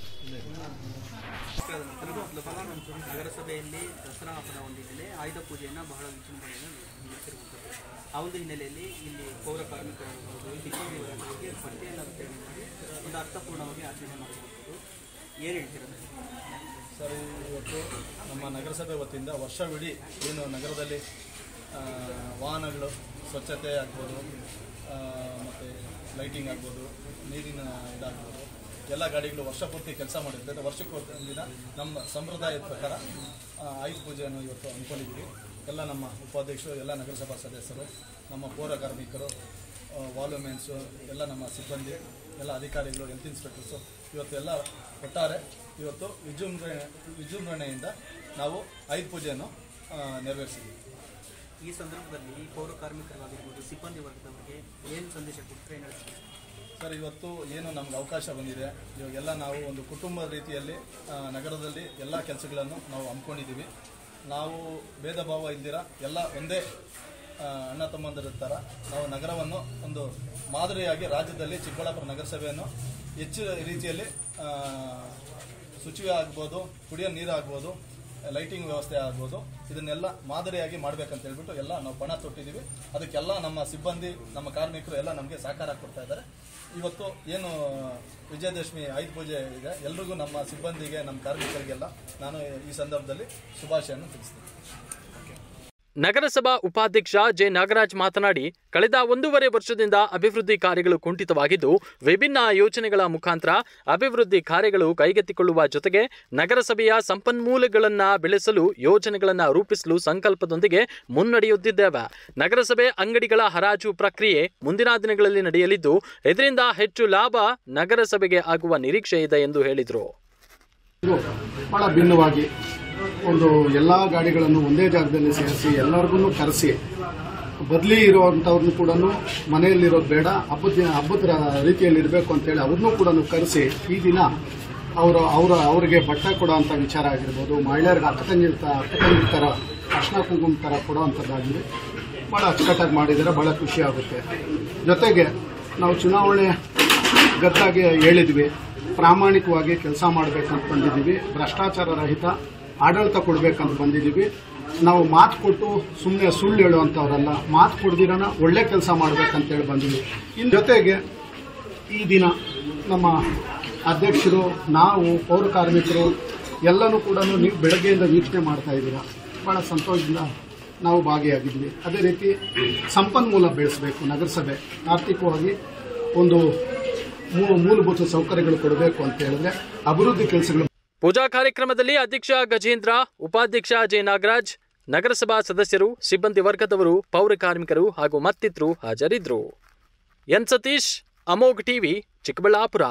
ನಗರಸಭೆಯಲ್ಲಿ ದಸರಾ ಹಬ್ಬದ ಒಂದು ಹಿನ್ನೆಲೆ ಆಯುಧ ಪೂಜೆಯನ್ನು ಬಹಳ ವಿಜೃಂಭಣೆಯಿಂದ ನಡೆಸಿರುವಂಥದ್ದು ಆ ಒಂದು ಹಿನ್ನೆಲೆಯಲ್ಲಿ ಇಲ್ಲಿ ಪೌರ ಕಾರ್ಮಿಕರಾಗಿರ್ಬೋದು ಸಿಬ್ಬಂದಿವರಿಗೆ ಬಟ್ಟೆಯನ್ನು ವಿತರಣೆ ಮಾಡಿ ಒಂದು ಅರ್ಥಪೂರ್ಣವಾಗಿ ಆಚರಣೆ ಮಾಡಿರುವಂಥದ್ದು ಏನು ಹೇಳ್ತೀರಾ ಸರ್ ಇವತ್ತು ನಮ್ಮ ನಗರಸಭೆ ವತಿಯಿಂದ ವರ್ಷವಿಡೀ ಏನು ನಗರದಲ್ಲಿ ಆ, ವಾಹನಗಳು ಸ್ವಚ್ಛತೆ ಆಗ್ಬೋದು ಮತ್ತು ಲೈಟಿಂಗ್ ಆಗ್ಬೋದು ನೀರಿನ ಇದಾಗ್ಬೋದು ಎಲ್ಲ ಗಾಡಿಗಳು ವರ್ಷ ಪೂರ್ತಿ ಕೆಲಸ ಮಾಡಿರ್ತದೆ ವರ್ಷಕ್ಕೆ ಒಂದು ದಿನ ನಮ್ಮ ಸಂಪ್ರದಾಯದ ಪ್ರಕಾರ ಆ, ಆಯುಧ ಪೂಜೆಯನ್ನು ಇವತ್ತು ಹಮ್ಮಿಕೊಂಡಿದ್ದೀವಿ ಎಲ್ಲ ನಮ್ಮ ಉಪಾಧ್ಯಕ್ಷರು ಎಲ್ಲ ನಗರಸಭಾ ಸದಸ್ಯರು ನಮ್ಮ ಪೌರ ಕಾರ್ಮಿಕರು ವಾಲ್ಯೂಮೆನ್ಸು ಎಲ್ಲ ನಮ್ಮ ಸಿಬ್ಬಂದಿ ಎಲ್ಲ ಅಧಿಕಾರಿಗಳು ಹೆಲ್ತ್ ಇನ್ಸ್ಪೆಕ್ಟರ್ಸು ಇವತ್ತು ಎಲ್ಲ ಒಟ್ಟಾರೆ ಇವತ್ತು ವಿಜೃಂಭಣೆ ವಿಜೃಂಭಣೆಯಿಂದ ನಾವು ಆಯುಧ ಪೂಜೆಯನ್ನು ಆ, ನೆರವೇರಿಸಿದ್ದೀವಿ ಈ ಸಂದರ್ಭದಲ್ಲಿ ಪೌರ ಕಾರ್ಮಿಕರಾಗಿರ್ಬೋದು ಸಿಬ್ಬಂದಿ ವರ್ಗದವರಿಗೆ ಏನು ಸಂದೇಶ ಕೊಟ್ಟರೆ ಏನು ಹೇಳ್ತೀವಿ ಸರ್ ಇವತ್ತು ಏನು ನಮ್ಗೆ ಅವಕಾಶ ಬಂದಿದೆ ಇವಾಗೆಲ್ಲ ನಾವು ಒಂದು ಕುಟುಂಬ ರೀತಿಯಲ್ಲಿ ಆ, ನಗರದಲ್ಲಿ ಎಲ್ಲ ಕೆಲಸಗಳನ್ನು ನಾವು ಹಮ್ಮಿಕೊಂಡಿದ್ದೀವಿ ನಾವು ಭೇದ ಭಾವ ಇಲ್ದಿರ ಎಲ್ಲ ಒಂದೇ ಆ, ಅಣ್ಣ ತಮ್ಮಂದಿರ ಥರ ನಾವು ನಗರವನ್ನು ಒಂದು ಮಾದರಿಯಾಗಿ ರಾಜ್ಯದಲ್ಲಿ ಚಿಕ್ಕಬಳ್ಳಾಪುರ ನಗರಸಭೆಯನ್ನು ಹೆಚ್ಚು ರೀತಿಯಲ್ಲಿ ಆ, ಶುಚಿ ಆಗ್ಬೋದು ಕುಡಿಯೋ ನೀರು ಆಗ್ಬೋದು ಲೈಟಿಂಗ್ ವ್ಯವಸ್ಥೆ ಆಗ್ಬೋದು ಇದನ್ನೆಲ್ಲ ಮಾದರಿಯಾಗಿ ಮಾಡ್ಬೇಕಂತ ಹೇಳ್ಬಿಟ್ಟು ಎಲ್ಲ ನಾವು ಪಣ ತೊಟ್ಟಿದ್ದೀವಿ ಅದಕ್ಕೆಲ್ಲ ನಮ್ಮ ಸಿಬ್ಬಂದಿ ನಮ್ಮ ಕಾರ್ಮಿಕರು ಎಲ್ಲ ನಮಗೆ ಸಹಕಾರ ಕೊಡ್ತಾ ಇದ್ದಾರೆ ಇವತ್ತು ಏನು ವಿಜಯದಶಮಿ ಆಯುಧ ಪೂಜೆ ಇದೆ ಎಲ್ರಿಗೂ ನಮ್ಮ ಸಿಬ್ಬಂದಿಗೆ ನಮ್ಮ ಕಾರ್ಮಿಕರಿಗೆಲ್ಲ ನಾನು ಈ ಸಂದರ್ಭದಲ್ಲಿ ಶುಭಾಶಯನ್ನು ತಿಳಿಸ್ತೀನಿ ನಗರಸಭಾ ಉಪಾಧ್ಯಕ್ಷ ಜೆ ನಾಗರಾಜ್ ಮಾತನಾಡಿ ಕಳೆದ ಒಂದೂವರೆ ವರ್ಷದಿಂದ ಅಭಿವೃದ್ಧಿ ಕಾರ್ಯಗಳು ಕುಂಠಿತವಾಗಿದ್ದು ವಿಭಿನ್ನ ಯೋಜನೆಗಳ ಮುಖಾಂತರ ಅಭಿವೃದ್ಧಿ ಕಾರ್ಯಗಳು ಕೈಗೆತ್ತಿಕೊಳ್ಳುವ ಜೊತೆಗೆ ನಗರಸಭೆಯ ಸಂಪನ್ಮೂಲಗಳನ್ನು ಬೆಳೆಸಲು ಯೋಜನೆಗಳನ್ನು ರೂಪಿಸಲು ಸಂಕಲ್ಪದೊಂದಿಗೆ ಮುನ್ನಡೆಯುತ್ತಿದ್ದೇವೆ ನಗರಸಭೆ ಅಂಗಡಿಗಳ ಹರಾಜು ಪ್ರಕ್ರಿಯೆ ಮುಂದಿನ ದಿನಗಳಲ್ಲಿ ನಡೆಯಲಿದ್ದು ಇದರಿಂದ ಹೆಚ್ಚು ಲಾಭ ನಗರಸಭೆಗೆ ಆಗುವ ನಿರೀಕ್ಷೆ ಇದೆ ಎಂದು ಹೇಳಿದರು ಬಹಳ ಭಿನ್ನವಾಗಿ ಒಂದು ಎಲ್ಲ ಗಾಡಿಗಳನ್ನು ಒಂದೇ ಜಾಗದಲ್ಲಿ ಸೇರಿಸಿ ಎಲ್ಲರಿಗೂ ಕರೆಸಿ ಬದಲಿ ಇರುವಂಥವ್ರನ್ನು ಕೂಡ ಮನೆಯಲ್ಲಿರೋದು ಬೇಡ ಹಬ್ಬದ ದಿನ ಹಬ್ಬದ ರೀತಿಯಲ್ಲಿ ಇರಬೇಕು ಅಂತೇಳಿ ಅವ್ರನ್ನೂ ಕೂಡ ಕರೆಸಿ ಈ ದಿನ ಅವರು ಅವರ ಅವರಿಗೆ ಬಟ್ಟೆ ಕೊಡೋ ಅಂಥ ವಿಚಾರ ಆಗಿರ್ಬೋದು ಮಹಿಳೆಯರಿಗೆ ಅಕ್ಕ ತಂಗಿ ಅಕ್ಕ ತಂಗಿ ಥರ ಅರ್ಶನ ಕುಂಕುಮ ಥರ ಕೊಡೋ ಅಂಥದ್ದಾಗಿದೆ ಭಾಳ ಅಚ್ಚುಕಟ್ಟಾಗಿ ಮಾಡಿದರೆ ಭಾಳ ಖುಷಿ ಆಗುತ್ತೆ ಜೊತೆಗೆ ನಾವು ಚುನಾವಣೆ ಗದ್ದಾಗಿ ಹೇಳಿದ್ವಿ ಪ್ರಾಮಾಣಿಕವಾಗಿ ಕೆಲಸ ಮಾಡಬೇಕಂತ ಬಂದಿದ್ದೀವಿ ಭ್ರಷ್ಟಾಚಾರ ರಹಿತ ಆಡಳಿತ ಕೊಡಬೇಕಂತ ಬಂದಿದ್ದೀವಿ ನಾವು ಮಾತು ಕೊಟ್ಟು ಸುಮ್ಮನೆ ಸುಳ್ಳು ಹೇಳುವಂಥವ್ರಲ್ಲ ಮಾತು ಕೊಡ್ದಿರನ ಒಳ್ಳೆ ಕೆಲಸ ಮಾಡ್ಬೇಕಂತೇಳಿ ಬಂದಿದ್ದೀವಿ ಇನ್ನು ಜೊತೆಗೆ ಈ ದಿನ ನಮ್ಮ ಅಧ್ಯಕ್ಷರು ನಾವು ಪೌರ ಕಾರ್ಮಿಕರು ಎಲ್ಲನೂ ಕೂಡ ನೀವು ಬೆಳಗ್ಗೆಯಿಂದ ವೀಕ್ಷಣೆ ಮಾಡ್ತಾ ಇದ್ದೀರಾ ಭಾಳ ಸಂತೋಷದಿಂದ ನಾವು ಭಾಗಿಯಾಗಿದ್ವಿ ಅದೇ ರೀತಿ ಸಂಪನ್ಮೂಲ ಬೆಳೆಸಬೇಕು ನಗರಸಭೆ ಆರ್ಥಿಕವಾಗಿ ಒಂದು ಮೂ- ಮೂಲಭೂತ ಸೌಕರ್ಯಗಳು ಕೊಡಬೇಕು ಅಂತ ಹೇಳಿದ್ರೆ ಅಭಿವೃದ್ಧಿ ಕೆಲಸಗಳು ಪೂಜಾ ಕಾರ್ಯಕ್ರಮದಲ್ಲಿ ಅಧ್ಯಕ್ಷ ಗಜೇಂದ್ರ ಉಪಾಧ್ಯಕ್ಷ ಜೆ ನಾಗರಾಜ್ ನಗರಸಭಾ ಸದಸ್ಯರು ಸಿಬ್ಬಂದಿ ವರ್ಗದವರು ಪೌರ ಕಾರ್ಮಿಕರು ಹಾಗೂ ಮತ್ತಿತರರು ಹಾಜರಿದ್ದರು ಎನ್ ಸತೀಶ್ ಅಮೋಘ್ ಟಿವಿ ಚಿಕ್ಕಬಳ್ಳಾಪುರ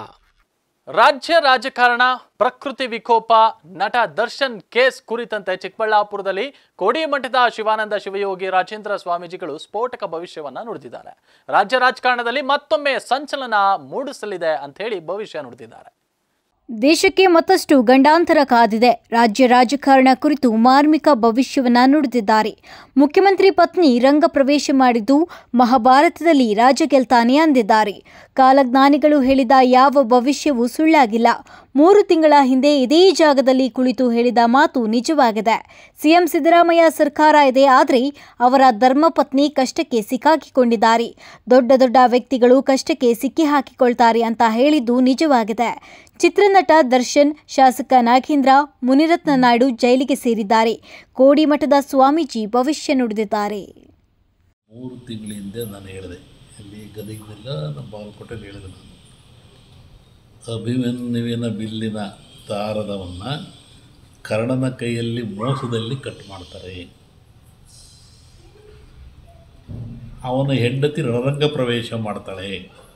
ರಾಜ್ಯ ರಾಜಕಾರಣ ಪ್ರಕೃತಿ ವಿಕೋಪ ನಟ ದರ್ಶನ್ ಕೇಸ್ ಕುರಿತಂತೆ ಚಿಕ್ಕಬಳ್ಳಾಪುರದಲ್ಲಿ ಕೋಡಿಮಠದ ಶಿವಾನಂದ ಶಿವಯೋಗಿ ರಾಜೇಂದ್ರ ಸ್ವಾಮೀಜಿಗಳು ಸ್ಫೋಟಕ ಭವಿಷ್ಯವನ್ನ ನುಡಿದಿದ್ದಾರೆ ರಾಜ್ಯ ರಾಜಕಾರಣದಲ್ಲಿ ಮತ್ತೊಮ್ಮೆ ಸಂಚಲನ ಮೂಡಿಸಲಿದೆ ಅಂತ ಹೇಳಿ ಭವಿಷ್ಯ ನುಡಿದಿದ್ದಾರೆ ದೇಶಕ್ಕೆ ಮತ್ತಷ್ಟು ಗಂಡಾಂತರ ಕಾದಿದೆ ರಾಜ್ಯ ರಾಜಕಾರಣ ಕುರಿತು ಮಾರ್ಮಿಕ ಭವಿಷ್ಯವನ್ನ ನುಡಿದಿದ್ದಾರೆ ಮುಖ್ಯಮಂತ್ರಿ ಪತ್ನಿ ರಂಗ ಪ್ರವೇಶ ಮಾಡಿದ್ದು ಮಹಾಭಾರತದಲ್ಲಿ ರಾಜ ಗೆಲ್ತಾನೆ ಅಂದಿದ್ದಾರೆ ಕಾಲಜ್ಞಾನಿಗಳು ಹೇಳಿದ ಯಾವ ಭವಿಷ್ಯವೂ ಸುಳ್ಳಾಗಿಲ್ಲ ಮೂರು ತಿಂಗಳ ಹಿಂದೆ ಇದೇ ಜಾಗದಲ್ಲಿ ಕುಳಿತು ಹೇಳಿದ ಮಾತು ನಿಜವಾಗಿದೆ ಸಿಎಂ ಸಿದ್ದರಾಮಯ್ಯ ಸರ್ಕಾರ ಇದೆ ಆದರೆ ಅವರ ಧರ್ಮಪತ್ನಿ ಕಷ್ಟಕ್ಕೆ ಸಿಕ್ಕಾಕಿಕೊಂಡಿದ್ದಾರೆ ದೊಡ್ಡ ದೊಡ್ಡ ವ್ಯಕ್ತಿಗಳು ಕಷ್ಟಕ್ಕೆ ಸಿಕ್ಕಿ ಹಾಕಿಕೊಳ್ತಾರೆ ಅಂತ ಹೇಳಿದ್ದು ನಿಜವಾಗಿದೆ ಚಿತ್ರನಟ ದರ್ಶನ್ ಶಾಸಕ ನಾಗೇಂದ್ರ ಮುನಿರತ್ನ ನಾಯ್ಡು ಜೈಲಿಗೆ ಸೇರಿದ್ದಾರೆ ಕೋಡಿಮಠದ ಸ್ವಾಮೀಜಿ ಭವಿಷ್ಯ ನುಡಿದಿದ್ದಾರೆ ಮೂರು ತಿಂಗಳ ಹಿಂದೆ ನಾನು ಹೇಳಿದೆ ಇಲ್ಲಿ ಗದಗಿನೆಲ್ಲ ನಮ್ಮ ಬಾಗಲಕೋಟೆಯಲ್ಲಿ ಹೇಳಿದೆ ನಾನು ಅಭಿಮನ್ಯುವಿನ ಬಿಲ್ಲಿನ ದಾರದವನ್ನು ಕರ್ಣನ ಕೈಯಲ್ಲಿ ಮೋಸದಲ್ಲಿ ಕಟ್ ಮಾಡ್ತಾರೆ ಅವನ ಹೆಂಡತಿ ರಣರಂಗ ಪ್ರವೇಶ ಮಾಡ್ತಾಳೆ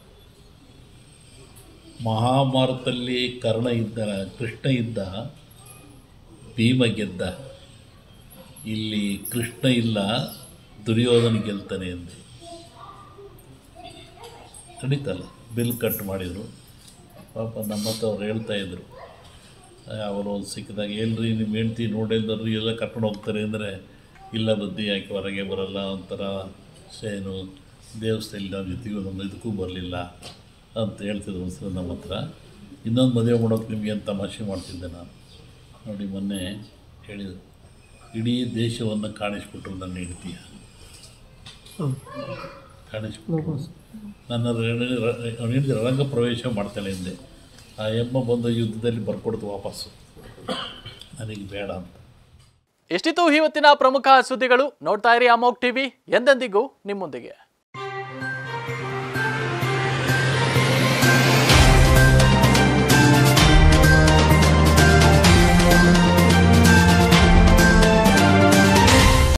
ಮಹಾಭಾರತದಲ್ಲಿ ಕರ್ಣ ಇದ್ದ ಕೃಷ್ಣ ಇದ್ದ ಭೀಮ ಗೆದ್ದ ಇಲ್ಲಿ ಕೃಷ್ಣ ಇಲ್ಲ ದುರ್ಯೋಧನ ಗೆಲ್ತಾನೆ ಎಂದು ನಡೀತಲ್ಲ ಬಿಲ್ ಕಟ್ ಮಾಡಿದರು ಪಾಪ ನಮ್ಮ ಹತ್ರ ಅವ್ರು ಹೇಳ್ತಾ ಇದ್ರು ಅವರು ಸಿಕ್ಕಿದಾಗ ಎಲ್ರಿ ನಿಮ್ಮ ಹೆಂಡ್ತಿ ನೋಡಿಲ್ದವ್ರು ಎಲ್ಲ ಕರ್ಕೊಂಡು ಹೋಗ್ತಾರೆ ಅಂದರೆ ಇಲ್ಲ ಬುದ್ಧಿ ಯಾಕೆ ಹೊರಗೆ ಬರಲ್ಲ ಒಂಥರ ಏನು ದೇವಸ್ಥಾನ ನಮ್ಮ ಜೊತೆಗೂ ನಮ್ಮ ಇದಕ್ಕೂ ಬರಲಿಲ್ಲ ಅಂತ ಹೇಳ್ತಿದ್ರು ಒಂದ್ಸಲ ನಮ್ಮ ಹತ್ರ ಇನ್ನೊಂದು ಮದುವೆ ಮಾಡೋಕೆ ನಿಮ್ಗೆ ಏನು ತಮಾಷೆ ಮಾಡ್ತಿದ್ದೆ ನಾನು ನೋಡಿ ಮೊನ್ನೆ ಹೇಳಿದರು ಇಡೀ ದೇಶವನ್ನು ಕಾಣಿಸ್ಬಿಟ್ರು ನನ್ನ ಹೆಂಡತಿಯ ಕಾಣಿಸ್ಬಿಟ್ರು ನನ್ನ ಹೆಂಡತಿ ರಂಗ ಪ್ರವೇಶ ಮಾಡ್ತಾಳೆ ಹಿಂದೆ ಆ ಎಮ್ಮ ಬಂದು ಯುದ್ಧದಲ್ಲಿ ಬರ್ಕೊಡ್ತು ವಾಪಸ್ಸು ನನಗೆ ಬೇಡ ಅಂತ ಎಷ್ಟಿತ್ತು ಇವತ್ತಿನ ಪ್ರಮುಖ ಸುದ್ದಿಗಳು ನೋಡ್ತಾ ಇರಿ ಅಮೋಕ್ ಟಿವಿ ಎಂದೆಂದಿಗೂ ನಿಮ್ಮೊಂದಿಗೆ